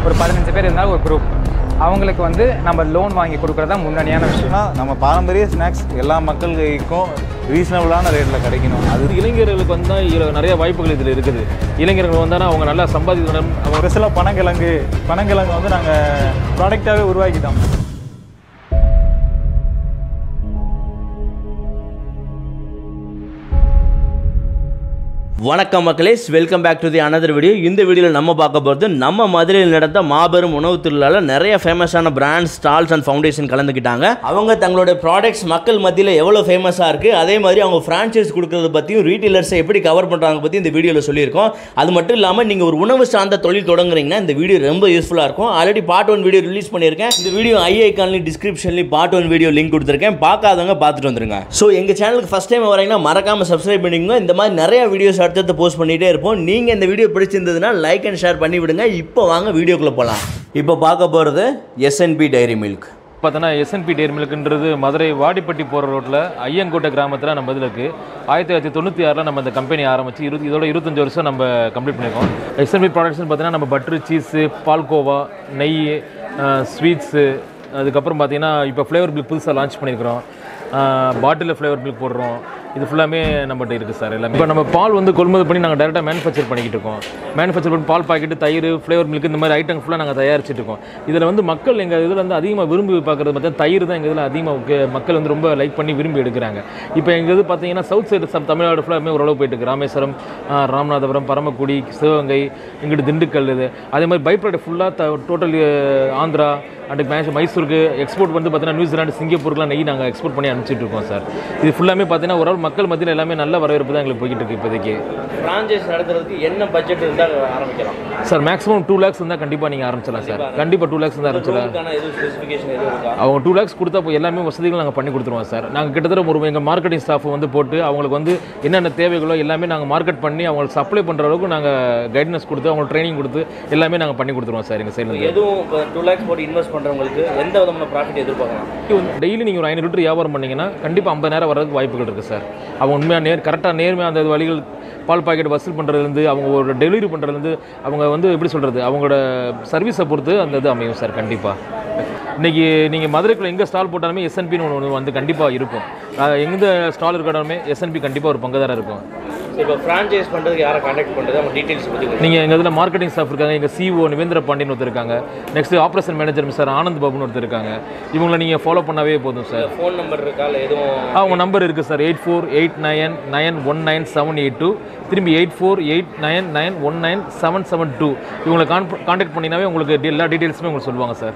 ஒரு பதினஞ்சு பேர் இருந்தாலும் ஒரு குரூப் அவங்களுக்கு வந்து நம்ம லோன் வாங்கி கொடுக்குறது தான் முன்னணியான விஷயம் ஏன்னா நம்ம பாரம்பரிய ஸ்நாக்ஸ் எல்லா மக்களுக்கும் ரீசனபிளான ரேட்டில் கிடைக்கணும் அது அது இளைஞர்களுக்கு வந்து இதில் நிறைய வாய்ப்புகள் இதில் இருக்குது இளைஞர்கள் வந்தால் அவங்க நல்லா சம்பாதிக்கணும் அவங்க ஒரு சில பனங்கிழங்கு பனங்கிழங்கு வந்து நாங்கள் ப்ராடக்டாகவே உருவாக்கிட்டோம் வணக்கம் மக்களே welcome back to the another video இந்த வீடியோவில் நம்ம பார்க்க போகிறது நம்ம மதுரையில் நடந்த மாபெரும் உணவு திருவிழாவில் நிறைய ஃபேமஸான பிராண்ட்ஸ் ஸ்டால்ஸ் அண்ட் ஃபவுண்டேஷன் கலந்துக்கிட்டாங்க அவங்க தங்களுடைய ப்ராடக்ட்ஸ் மக்கள் மத்தியில் எவ்வளோ ஃபேமஸாக இருக்குது அதே மாதிரி அவங்க ஃப்ரான்ச்சைஸ் கொடுக்கறத பற்றியும் ரீட்டெயிலர்ஸை எப்படி கவர் பண்ணுறாங்க பற்றி இந்த வீடியோவில் சொல்லியிருக்கோம் அது மட்டும் இல்லாமல் நீங்கள் ஒரு உணவு சார்ந்த தொழில் தொடங்குறீங்கன்னா இந்த வீடியோ ரொம்ப யூஸ்ஃபுல்லாக இருக்கும் already part one video release பண்ணியிருக்கேன் இந்த வீடியோ ஐ ஐக்கான்லையும் டிஸ்கிரிப்ஷன்லையும் பார்ட் ஒன் வீடியோ லிங்க் கொடுத்துருக்கேன் பார்க்காதவங்க பார்த்துட்டு வந்துருங்க ஸோ எங்கள் சேனலுக்கு ஃபஸ்ட் டைம் வரீங்கன்னா மறக்காமல் சப்ஸ்கிரைப் பண்ணிக்கோங்க இந்த மாதிரி நிறைய வீடியோஸ் அடுத்தடுத்து போஸ்ட் பண்ணிகிட்டே இருப்போம் நீங்கள் இந்த வீடியோ பிடிச்சிருந்ததுன்னா லைக் அண்ட் ஷேர் பண்ணி விடுங்க இப்போ வாங்க வீடியோக்குள்ளே போகலாம் இப்போ பார்க்க போகிறது எஸ்என்பி டைரி மில்க் பார்த்தோன்னா எஸ்என்பி டேர் மில்க்ன்றது மதுரை வாடிப்பட்டி போகிற ரோட்டில் ஐயங்கோட்டை கிராமத்தில் நம்ம இதில் இருக்குது ஆயிரத்தி தொள்ளாயிரத்தி தொண்ணூற்றி ஆறில் நம்ம இந்த கம்பெனி ஆரம்பிச்சு இருபது இதோட இருபத்தஞ்சு வருஷம் நம்ம கம்ப்ளீட் பண்ணியிருக்கோம் எஸ்என்பி ப்ராடக்ட்ஸ்னு பார்த்தீங்கன்னா நம்ம பட்டரு சீஸு பால்கோவா நெய் ஸ்வீட்ஸு அதுக்கப்புறம் பார்த்தீங்கன்னா இப்போ ஃப்ளேவர் மில்க் புதுசாக லான்ச் பண்ணியிருக்கிறோம் பாட்டிலில் ஃப்ளேவர் மில்க் போடுறோம் இது ஃபுல்லாமே நம்மகிட்ட இருக்குது சார் எல்லாமே இப்போ நம்ம பால் வந்து கொள்முதல் பண்ணி நாங்கள் டேரெக்டாக மேனுஃபேக்சர் பண்ணிக்கிட்டு இருக்கோம் மேனுஃபேக்சர் பண்ணி பால் பாக்கெட்டு தயிர் ஃப்ளேவர் மில்க் இந்த மாதிரி ஐட்டம் ஃபுல்லாக நாங்கள் தயாரிச்சிட்டு இருக்கோம் இதில் வந்து மக்கள் எங்கள் இதில் வந்து அதிகமாக விரும்பி பார்க்குறது பார்த்தா தயிர் தான் எங்கள் இதில் அதிகமாக மக்கள் வந்து ரொம்ப லைக் பண்ணி விரும்பி எடுக்கிறாங்க இப்போ எங்கள் இது பார்த்தீங்கன்னா சவுத் சைடு சம் தமிழ்நாடு ஃபுல்லாமே ஓரளவு போயிட்டு இருக்கு ராமேஸ்வரம் ஆ, ராமநாதபுரம் பரமக்குடி சிவகங்கை இங்கிட்டு திண்டுக்கல் இது அதே மாதிரி பை ப்ராடக்ட் ஃபுல்லாக டோட்டல் ஆந்திரா அண்ட் மேஷ் மைசூருக்கு எக்ஸ்போர்ட் வந்து பார்த்தீங்கன்னா நியூசிலாந்து சிங்கப்பூருக்குலாம் நெய் நாங்கள் எக்ஸ்போர்ட் பண்ணி அனுப்பிச்சிட்டு இருக்கோம் சார் இது ஃபுல்லாமே பார்த்தீங்கன்னா ஓரளவு மக்கள் மத்தியில் எல்லாமே நல்ல வரவேற்பு தான் எங்களுக்கு போய்கிட்டு இருக்கு இப்போதைக்கு ஃப்ரான்ச்சைஸ் நடத்துறதுக்கு என்ன பட்ஜெட் இருந்தால் ஆரம்பிக்கலாம் சார் மேக்ஸிமம் டூ லேக்ஸ் இருந்தால் கண்டிப்பாக நீங்கள் ஆரம்பிச்சிடலாம் சார் கண்டிப்பாக டூ லேக்ஸ் இருந்தால் ஆரம்பிச்சிடலாம் அதுக்கான எதுவும் ஸ்பெசிஃபிகேஷன் எதுவும் இருக்கா அவங்க டூ லேக்ஸ் கொடுத்தா இப்போ எல்லாமே வசதிகள் நாங்கள் பண்ணி கொடுத்துருவோம் சார் நாங்கள் கிட்டத்தட்ட ஒரு எங்கள் மார்க்கெட்டிங் ஸ்டாஃப் வந்து போட்டு அவங்களுக்கு வந்து என்னென்ன தேவைகளோ எல்லாமே நாங்கள் மார்க்கெட் பண்ணி அவங்களுக்கு சப்ளை பண்ணுற அளவுக்கு நாங்கள் கைடன்ஸ் கொடுத்து அவங்களுக்கு ட்ரைனிங் கொடுத்து எல்லாமே நாங்கள் பண்ணி கொடுத்துருவோம் சார் எங்கள் சைடில் எதுவும் இப்போ டூ லேக்ஸ் போட்டு இன்வெஸ்ட் பண்ணுறவங்களுக்கு எந்த விதமான ப்ராஃபிட் எதிர்பார்க்கலாம் டெய்லி நீங்கள் ஒரு ஐநூறு லிட்டர் வியாபாரம் பண்ணீங்கன்னா கண்டிப்பாக ஐம்பதாயிரம் வர்றதுக்கு வாய்ப்புகள் இருக்குது சார் அவங்க உண்மையாக நேர் கரெக்டாக நேர்மையாக அந்த வழிகள் பால் பாக்கெட் வசூல் பண்ணுறதுலேருந்து அவங்க ஒரு டெலிவரி பண்ணுறதுலேருந்து அவங்க வந்து எப்படி சொல்கிறது அவங்களோட சர்வீஸை பொறுத்து அந்த இது அமையும் சார் கண்டிப்பாக இன்றைக்கி நீங்கள் மதுரைக்குள்ள எங்கே ஸ்டால் போட்டாலுமே எஸ்என்பின்னு ஒன்று வந்து கண்டிப்பாக இருக்கும் அஹ் எந்த ஸ்டால் இருக்கணுமே எஸ்என்பி கண்டிப்பாக ஒரு பங்குதாராக இருக்கும் இப்போ ஃப்ரான்ச்சைஸ் பண்ணுறதுக்கு யாரை கான்டாக்ட் பண்ணுறது அவங்க டீட்டெயில்ஸ் பற்றி நீங்கள் எங்கள் இதில் மார்க்கெட்டிங் ஸ்டாஃப் இருக்காங்க எங்கள் சிஓ நிவேந்திர பாண்டியன் ஒருத்தர் இருக்காங்க next operation manager mister Anand பாபுன்னு ஒருத்தர் இருக்காங்க இவங்களை நீங்கள் ஃபாலோ பண்ணாவே போதும் சார் ஃபோன் நம்பர் இருக்கா இல்லை எதுவும் அவங்க நம்பர் இருக்குது sir eight four eight nine nine one nine seven eight two திரும்பி eight four eight nine nine one nine seven seven two இவங்களை கான் கான்டாக்ட் பண்ணினாவே உங்களுக்கு டி- எல்லா டீட்டெயில்ஸுமே உங்களுக்கு சொல்லுவாங்க சார்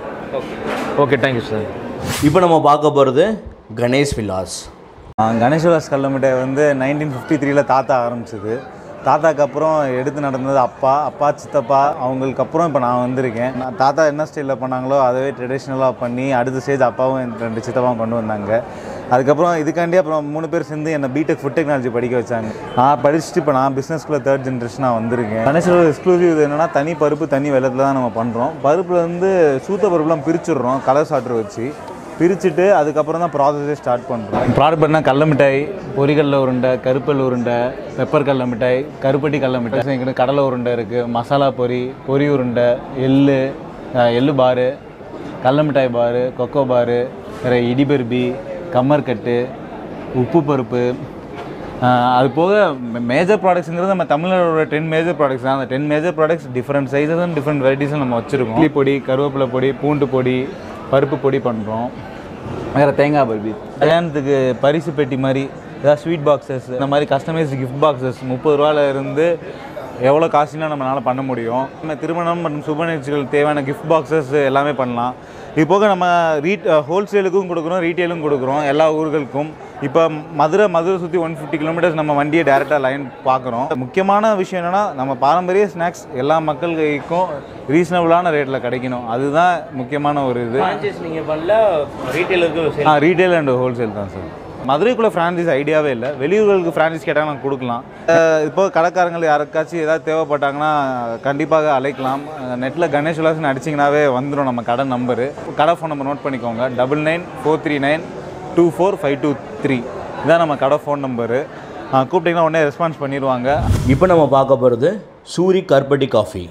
ஓகே தேங்க்யூ சார் இப்போ நம்ம பார்க்க போகிறது கணேஷ் விலாஸ் கணேஷ்வாஸ் கல்ல மிட்டாய் வந்து நைன்டீன் ஃபிஃப்டி த்ரீல தாத்தா ஆரம்பிச்சது தாத்தாக்கு அப்புறம் எடுத்து நடந்தது அப்பா அப்பா சித்தப்பா அவங்களுக்கு அப்புறம் இப்போ நான் வந்திருக்கேன் நான் தாத்தா என்ன ஸ்டைலில் பண்ணாங்களோ அதவே ட்ரெடிஷ்னலாக பண்ணி அடுத்த ஸ்டேஜ் அப்பாவும் என் ரெண்டு சித்தப்பாவும் கொண்டு வந்தாங்க அதுக்கப்புறம் இதுக்காண்டி அப்புறம் மூணு பேர் சேர்ந்து என்னை பிடெக் ஃபுட் டெக்னாலஜி படிக்க வச்சாங்க நான் படிச்சுட்டு இப்போ நான் பிஸ்னஸ்க்குள்ளே தேர்ட் ஜென்ரேஷனாக வந்திருக்கேன் கணேஷோட எக்ஸ்க்ளூசிவ் இது என்னன்னா தனி பருப்பு தனி வெள்ளத்தில் தான் நம்ம பண்ணுறோம் பருப்பில் வந்து சூத்த பருப்புலாம் பிரிச்சுடுறோம் கலர் சாட்ரு வச்சு பிரிச்சுட்டு அதுக்கப்புறம் தான் ப்ராசஸே ஸ்டார்ட் பண்ணுறோம் ப்ராடக்ட் பண்ணால் கடல மிட்டாய் பொரிகடல உருண்டை கருப்பல் உருண்டை பெப்பர் கடல மிட்டாய் கருப்பட்டி கடல மிட்டாய் எங்கிட்ட கடலை உருண்டை இருக்குது மசாலா பொரி பொரி உருண்டை எள்ளு அஹ், எள்ளு பாரு கடல மிட்டாய் பாரு கொக்கோ பாரு வேறு இடிபருப்பி கம்மர்கட்டு உப்பு பருப்பு ஆஹ் அது போக மேஜர் ப்ராடக்ட்ஸுங்கிறது நம்ம தமிழ்நாடோட டென் மேஜர் ப்ராடக்ட்ஸ் தான் அந்த ten major products different sizes and different வெரைட்டிஸும் நம்ம வச்சுருக்கோம் இட்லி பொடி கருவேப்பிலை பொடி பூண்டு பொடி பருப்பு பொடி பண்ணுறோம் வேறு தேங்காய் பருப்பி கல்யாணத்துக்கு பரிசு பெட்டி மாதிரி ஏதாவது ஸ்வீட் பாக்ஸஸ் இந்த மாதிரி கஸ்டமைஸ்டு கிஃப்ட் பாக்ஸஸ் முப்பது ரூபால இருந்து எவ்வளோ காஸ்ட்லினா நம்மளால் பண்ண முடியும் நம்ம திருமணம் மற்றும் சுப நிகழ்ச்சிகள் தேவையான கிஃப்ட் பாக்ஸஸ் எல்லாமே பண்ணலாம் இது போக நம்ம ரீட் ஹோல்சேலுக்கும் கொடுக்குறோம் ரீட்டெயிலும் கொடுக்குறோம் எல்லா ஊர்களுக்கும் இப்போ மதுரை மதுரை சுற்றி ஒன் ஃபிஃப்டி கிலோமீட்டர்ஸ் நம்ம வண்டியை டேரெக்டாக லைன் பார்க்குறோம் முக்கியமான விஷயம் என்னென்னா நம்ம பாரம்பரிய ஸ்நாக்ஸ் எல்லா மக்களுக்கும் ரீசனபிளான ரேட்டில் கிடைக்கணும் அதுதான் முக்கியமான ஒரு இது ஃப்ரான்ச்சைஸ் நீங்கள் பண்ணல ரீட்டெயிலருக்கு ஆ ரீட்டைல் அண்ட் ஹோல்சேல் தான் சார் மதுரைக்குள்ளே ஃப்ரான்ச்சைஸ் ஐடியாவே இல்லை வெளியூர்களுக்கு ஃப்ரான்ச்சைஸ் கேட்டால் நாங்கள் கொடுக்கலாம் அஹ் இப்போ கடைக்காரங்கள் யாருக்காச்சும் ஏதாவது தேவைப்பட்டாங்கன்னா கண்டிப்பாக அழைக்கலாம் நெட்டில் கணேஷ் விலாஸ்னு அடிச்சிங்கனாவே வந்துடும் நம்ம கடை நம்பரு கடை ஃபோன் நம்பர் நோட் பண்ணிக்கோங்க double nine four three nine two four five two three இதான் நம்ம கடை ஃபோன் நம்பரு கூப்பிட்டிங்கன்னா உடனே ரெஸ்பான்ஸ் பண்ணிடுவாங்க இப்போ நம்ம பார்க்க போகிறது சூரி கருப்பட்டி காஃபி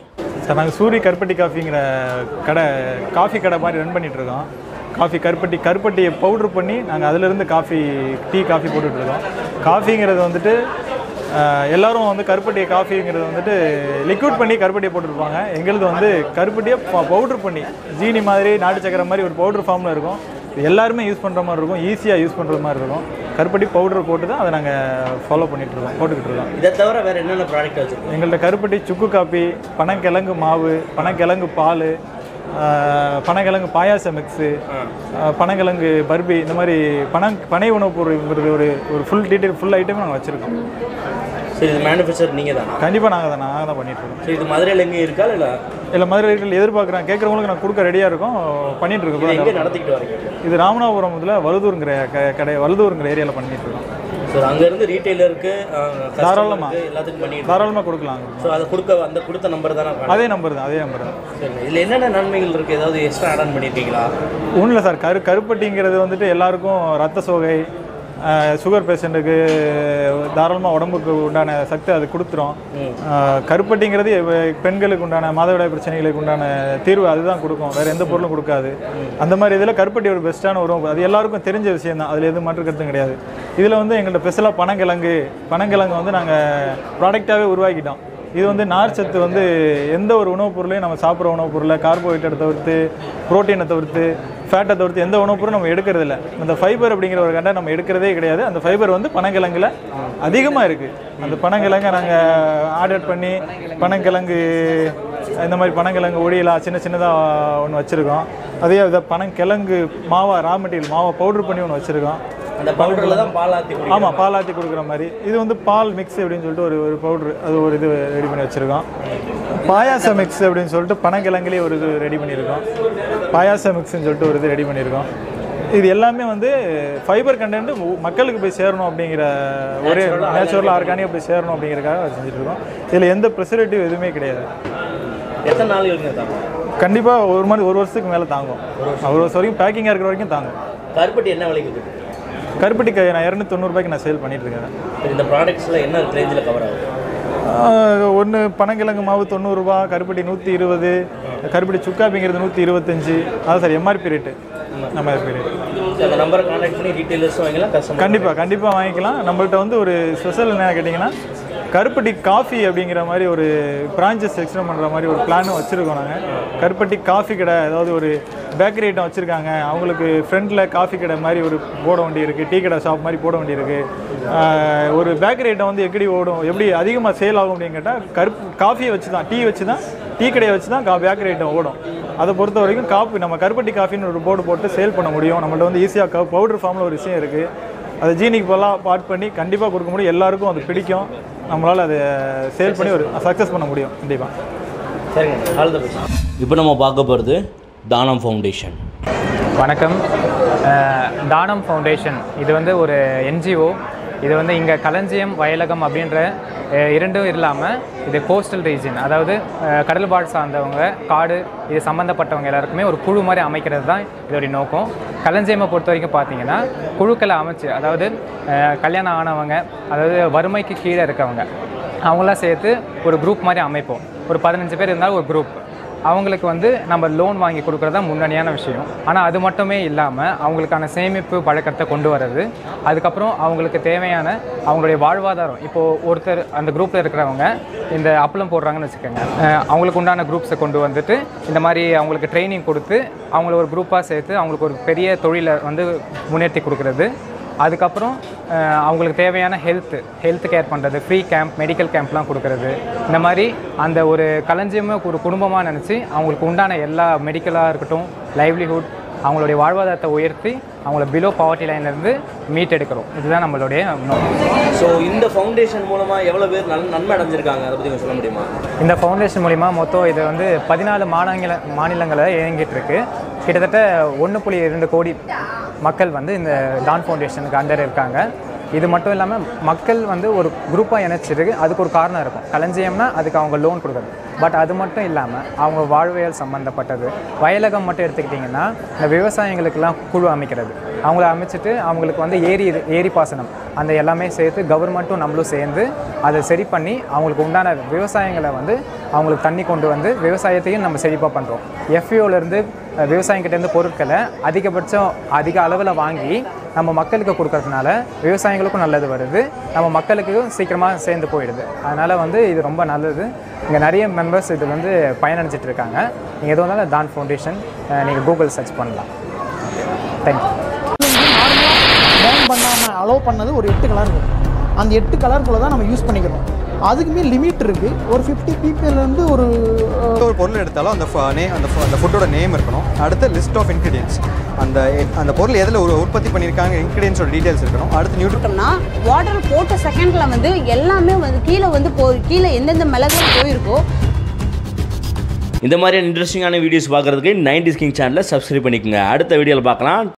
சார் நாங்கள் சூரி கருப்பட்டி காஃபிங்கிற கடை காஃபி கடை மாதிரி ரன் பண்ணிகிட்ருக்கோம் காஃபி கருப்பட்டி கருப்பட்டியை பவுட்ரு பண்ணி நாங்கள் அதிலிருந்து காஃபி டீ காஃபி போட்டுட்ருக்கோம் காஃபிங்கிறது வந்துட்டு ஆஹ், எல்லாரும் வந்து கருப்பட்டியை காஃபிங்கிறது வந்துட்டு லிக்விட் பண்ணி கருப்பட்டியை போட்டுருப்பாங்க எங்களுது வந்து கருப்பட்டியை பவுட்ரு பண்ணி ஜீனி மாதிரி நாட்டு சக்கரை மாதிரி ஒரு பவுட்ரு ஃபார்மில் இருக்கும் இது எல்லாருமே யூஸ் பண்ணுற மாதிரி இருக்கும் ஈஸியாக யூஸ் பண்ணுற மாதிரி இருக்கும் கருப்பட்டி பவுடர் போட்டு தான் அதை நாங்கள் ஃபாலோ பண்ணிகிட்ருக்கோம் போட்டுக்கிட்டு இருக்கோம் இதை தவிர வேறு என்னென்ன ப்ராடக்ட் வச்சுருக்கோம் எங்கள்கிட்ட கருப்பட்டி சுக்கு காப்பி பனங்கிழங்கு மாவு பனங்கிழங்கு பால் பனங்கிழங்கு பாயாச மிக்ஸு பனங்கிழங்கு பர்பி இந்த மாதிரி பனங் பனை உணவுப் பொருள்ங்கிறது ஒரு ஒரு ஃபுல் டீட்டெயில் ஃபுல் ஐட்டம் நாங்கள் வச்சுருக்கோம் சரி இது மேனுஃபேக்சர் நீங்கள் தானா கண்டிப்பாக நாங்கள் தான் நாங்கள் தான் பண்ணிகிட்ருக்கோம் சரி இது மதுரையில் எங்கே இருக்கா இல்லை இல்லை மதுரைகள் எதிர்பார்க்குறேன் கேட்குறவங்களுக்கு நான் கொடுக்க ரெடியாக இருக்கோம் பண்ணிகிட்டு எங்கே இருக்கோம் நடத்திக்கிட்டு வரீங்க இது ராமநாதபுரத்தில் வலுதூருங்கிற க கடை வலுதூருங்கிற ஏரியாவில் பண்ணிகிட்டு இருக்கோம் சார் அங்கேருந்து ரீட்டைலருக்கு தாராளமா. எல்லாத்துக்கும் பண்ணிட்டு தாராளமாக கொடுக்கலாம் ஸோ அதை கொடுக்க அந்த கொடுத்த நம்பர் தானே அதே நம்பர் தான் அதே நம்பர் தான் சரி இதில் என்னென்ன நன்மைகள் இருக்குது ஏதாவது எக்ஸ்ட்ரா ஆட் ஆன் பண்ணியிருக்கீங்களா ஒன்றும் இல்லை சார் கரு கருப்பட்டிங்கிறது வந்துட்டு எல்லாருக்கும் ரத்த சோகை அஹ், சுகர் பேஷண்ட்டுக்கு தாராளமாக உடம்புக்கு உண்டான சக்தி அது கொடுத்துரும் அஹ், கருப்பட்டிங்கிறது இவ- பெண்களுக்கு உண்டான மாதவிடாய் பிரச்சனைகளுக்கு உண்டான தீர்வு அதுதான் கொடுக்கும் வேறு எந்த பொருளும் கொடுக்காது அந்த மாதிரி இதில் கருப்பட்டி ஒரு பெஸ்ட்டான உணவு அது எல்லாருக்கும் தெரிஞ்ச விஷயம் தான் அதில் எதுவும் மாற்று கருத்தும் கிடையாது இதில் வந்து எங்கள்கிட்ட ஸ்பெஷலாக பனங்கிழங்கு பனங்கிழங்கு வந்து நாங்கள் ப்ராடக்டாகவே உருவாக்கிட்டோம் இது வந்து நார் சத்து வந்து எந்த ஒரு உணவுப் பொருளையும் நம்ம சாப்பிட்ற உணவுப் பொருளை கார்போஹைட்ரேட்டை தவிர்த்து புரோட்டீனை தவிர்த்து ஃபேட்டை தவிர்த்து எந்த உணவுப் பொருளும் நம்ம எடுக்கிறது இல்லை அந்த ஃபைபர் அப்படிங்கிற ஒரு கண்டை நம்ம எடுக்கிறதே கிடையாது அந்த ஃபைபர் வந்து பனங்கிழங்குல அதிகமாக இருக்குது அந்த பனங்கிழங்கை நாங்கள் ஆர்டர் பண்ணி பனங்கிழங்கு இந்த மாதிரி பனங்கிழங்கு ஒடியலா சின்ன சின்னதாக ஒன்று வச்சுருக்கோம் அதே இதை பனங்கிழங்கு மாவா ரா மெட்டீரியல் மாவை பவுடர் பண்ணி ஒன்று வச்சுருக்கோம் அந்த பவுடரில் தான் பால் ஆற்றி குடிக்கணும். ஆமாம் பால் ஆற்றி கொடுக்குற மாதிரி இது வந்து பால் மிக்ஸ் அப்படின்னு சொல்லிட்டு ஒரு ஒரு பவுட்ரு அது ஒரு இது ரெடி பண்ணி வச்சுருக்கோம் பாயாச மிக்ஸ் அப்படின்னு சொல்லிட்டு பனங்கிழங்குலேயே ஒரு இது ரெடி பண்ணியிருக்கோம் பாயாச மிக்ஸ்னு சொல்லிட்டு ஒரு இது ரெடி பண்ணியிருக்கோம் இது எல்லாமே வந்து ஃபைபர் கண்டென்ட் மக்களுக்கு போய் சேரணும் அப்படிங்கிற ஒரே நேச்சுரல் ஆர்கானிக்காக போய் சேரணும் அப்படிங்கிறதுக்காக செஞ்சுட்டு இருக்கோம் இதில் எந்த ப்ரிசர்வேட்டிவ் எதுவுமே கிடையாது எத்தனை நாள் இருக்குங்க தாங்க கண்டிப்பாக ஒரு மாதிரி ஒரு வருஷத்துக்கு மேலே தாங்கும் ஒரு வருஷம் வரைக்கும் பேக்கிங்காக இருக்கிற வரைக்கும் தாங்கும் கருப்பட்டி என்ன விலைக்கு இருக்குது கருப்பட்டி க- நான் இரநூத்தொண்ணூறுபாய்க்கு நான் சேல் பண்ணிட்டு இருக்கேன் சரி, இந்த ப்ராடக்ட்ஸில் என்ன ரேஞ்சில் கவர் ஆகுது ஒன்று பனங்கிழங்கு மாவு தொண்ணூறுரூபா கருப்பட்டி நூற்றி இருபது கருப்பட்டி சுக்காப்பிங்கிறது நூற்றி இருபத்தஞ்சி அதான் sir MRP rate MRP rate சரி, அந்த நம்பரை கான்டாக்ட் பண்ணி டீட்டெயில்ஸும் வாங்கிக்கலாம் கஸ்டமர் கண்டிப்பாக கண்டிப்பாக வாங்கிக்கலாம் நம்மள்ட்ட வந்து ஒரு ஸ்பெஷல் என்ன கேட்டிங்கன்னா கருப்பட்டி காஃபி அப்படிங்கிற மாதிரி ஒரு பிரான்ச்சஸ் எக்ஸ்டெண்ட் பண்ணுற மாதிரி ஒரு பிளானும் வச்சுருக்கோம் நாங்கள் கருப்பட்டி காஃபி கடை அதாவது ஒரு பேக்கரி ஐட்டம் வச்சுருக்காங்க அவங்களுக்கு ஃப்ரண்ட்டில் காஃபி கடை மாதிரி ஒரு போட வண்டி இருக்குது டீ கடை ஷாப் மாதிரி போட வண்டி இருக்குது ஒரு பேக்கரி ஐட்டம் வந்து எப்படி ஓடும் எப்படி அதிகமாக சேல் ஆகும் அப்படின்னு கேட்டால் கருப்பு காஃபியை வச்சு தான் டீ வச்சு தான் டீ கடையை வச்சு தான் கா பேக்கரி ஐட்டம் ஓடும் அதை பொறுத்த வரைக்கும் காஃபி நம்ம கருப்பட்டி காஃபின்னு ஒரு போர்டு போட்டு சேல் பண்ண முடியும் நம்மள்ட்ட வந்து ஈஸியாக பவுடர் ஃபார்மில் ஒரு விஷயம் இருக்குது அதை ஜீனிக்கு போலாம் பாட் பண்ணி கண்டிப்பாக கொடுக்க முடியும் எல்லாருக்கும் அது பிடிக்கும் நம்மளால் அதை சேல் பண்ணி ஒரு சக்ஸஸ் பண்ண முடியும் கண்டிப்பாக சரிங்க ஆல் த பெஸ்ட் இப்போ நம்ம பார்க்க போகிறது தானம் ஃபவுண்டேஷன் வணக்கம் அஹ், தானம் ஃபவுண்டேஷன் இது வந்து ஒரு என்ஜிஓ இது வந்து இங்கே களஞ்சியம் வயலகம் அப்படின்ற அஹ், இரண்டும் இல்லாமல் இது கோஸ்டல் ரீஜன் அதாவது அஹ், கடல் வாழ் சார்ந்தவங்க காடு இது சம்மந்தப்பட்டவங்க எல்லாருக்குமே ஒரு குழு மாதிரி அமைக்கிறது தான் இதோடைய நோக்கம் களஞ்சியமை பொறுத்த வரைக்கும் பார்த்தீங்கன்னா குழுக்களை அமைச்சு அதாவது அஹ், கல்யாணம் ஆனவங்க அதாவது வறுமைக்கு கீழே இருக்கவங்க அவங்களாம் சேர்த்து ஒரு குரூப் மாதிரி அமைப்போம் ஒரு பதினஞ்சு பேர் இருந்தாலும் ஒரு குரூப் அவங்களுக்கு வந்து நம்ம லோன் வாங்கி கொடுக்குறது தான் முன்னணியான விஷயம் ஆனால் அது மட்டுமே இல்லாமல் அவங்களுக்கான சேமிப்பு பழக்கத்தை கொண்டு வர்றது அதுக்கப்புறம் அவங்களுக்கு தேவையான அவங்களுடைய வாழ்வாதாரம் இப்போது ஒருத்தர் அந்த குரூப்பில் இருக்கிறவங்க இந்த அப்பளம் போடுறாங்கன்னு வச்சுக்கோங்க அஹ் அவங்களுக்கு உண்டான குரூப்ஸை கொண்டு வந்துட்டு இந்த மாதிரி அவங்களுக்கு ட்ரைனிங் கொடுத்து அவங்கள ஒரு குரூப்பாக சேர்த்து அவங்களுக்கு ஒரு பெரிய தொழிலை வந்து முன்னேற்றி கொடுக்குறது அதுக்கப்புறம் அஹ், அவங்களுக்கு தேவையான ஹெல்த்து ஹெல்த் கேர் பண்ணுறது ஃப்ரீ கேம்ப் மெடிக்கல் கேம்ப்லாம் கொடுக்கறது இந்த மாதிரி அந்த ஒரு களஞ்சியமே ஒரு குடும்பமாக நினச்சி அவங்களுக்கு உண்டான எல்லா மெடிக்கலாக இருக்கட்டும் லைவ்லிஹுட் அவங்களுடைய வாழ்வாதாரத்தை உயர்த்தி அவங்கள பிலோ பாவர்ட்டி லைன்லேருந்து மீட் எடுக்கிறோம் இதுதான் நம்மளுடைய நோக்கம் ஸோ இந்த ஃபவுண்டேஷன் மூலமாக எவ்வளோ பேர் நல்ல நன்மை அடைஞ்சிருக்காங்க அதை பற்றி கொஞ்சம் சொல்ல முடியுமா இந்த ஃபவுண்டேஷன் மூலிமா மொத்தம் இது வந்து பதினாலு மாநில மாநிலங்களில் இயங்கிட்டு இருக்கு கிட்டத்தட்ட ஒன்று புள்ளி இரண்டு கோடி மக்கள் வந்து இந்த டான் ஃபவுண்டேஷனுக்கு அண்டர் இருக்காங்க இது மட்டும் இல்லாமல் மக்கள் வந்து ஒரு குரூப்பாக இணைச்சிருக்கு அதுக்கு ஒரு காரணம் இருக்கும் களஞ்சியம்னா அதுக்கு அவங்க லோன் கொடுக்குறது பட் அது மட்டும் இல்லாமல் அவங்க வாழ்வியல் சம்மந்தப்பட்டது வயலகம் மட்டும் எடுத்துக்கிட்டிங்கன்னா இந்த விவசாயிகளுக்கெல்லாம் குழு அமைக்கிறது அவங்கள அமைச்சிட்டு அவங்களுக்கு வந்து ஏரி இது- ஏரி பாசனம் அந்த எல்லாமே சேர்த்து கவர்மெண்ட்டும் நம்மளும் சேர்ந்து அதை சரி பண்ணி அவங்களுக்கு உண்டான விவசாயங்களை வந்து அவங்களுக்கு தண்ணி கொண்டு வந்து விவசாயத்தையும் நம்ம செழிப்பாக பண்ணுறோம் எஃப்இஓலேருந்து விவசாயிகிட்டேருந்து பொருட்களை அதிகபட்சம் அதிக அளவில் வாங்கி நம்ம மக்களுக்கு கொடுக்கறதுனால விவசாயிகளுக்கும் நல்லது வருது நம்ம மக்களுக்கும் சீக்கிரமாக சேர்ந்து போயிடுது அதனால் வந்து இது ரொம்ப நல்லது இங்கே நிறைய மெம்பர்ஸ் இது வந்து பயனடைஞ்சிட்டு இருக்காங்க நீங்கள் எதுவும் இருந்தாலும் தான் ஃபவுண்டேஷன் நீங்கள் கூகுள் சர்ச் பண்ணலாம் தேங்க்யூ பேன் பண்ணாமல் அலோவ் பண்ணது ஒரு எட்டு கலர் இருக்கும் அந்த எட்டு கலருக்குள்ள தான் நம்ம யூஸ் பண்ணிக்கிறோம் அதுக்குமே லிமிட் இருக்குது ஒரு ஃபிஃப்டி பீப்புள்லேருந்து ஒரு அஹ், ஒரு பொருள் எடுத்தாலும் அந்த ஃப- நே அந்த ஃப- அந்த ஃபுட்டோட நேம் இருக்கணும் அடுத்து லிஸ்ட் ஆஃப் இன்க்ரீடியன்ஸ் அந்த அந்த பொருள் எதில் ஒரு உற்பத்தி பண்ணியிருக்காங்க இன்க்ரீடியன்ஸோட டீட்டெயில்ஸ் இருக்கணும் அடுத்து நியூட்ரி போட்டோம்னா வாட்டர் போட்ட செகண்ட்ல வந்து எல்லாமே வந்து கீழே வந்து போ கீழே எந்தெந்த மிளகுகள் போயிருக்கோ இந்த மாதிரியான இன்ட்ரெஸ்டிங்கான வீடியோஸ் பார்க்குறதுக்கு நைன்டிஸ் கிங் சேனலை சப்ஸ்கிரைப் பண்ணிக்கோங்க அடுத்த வீடியோவில் பார்க்கலாம்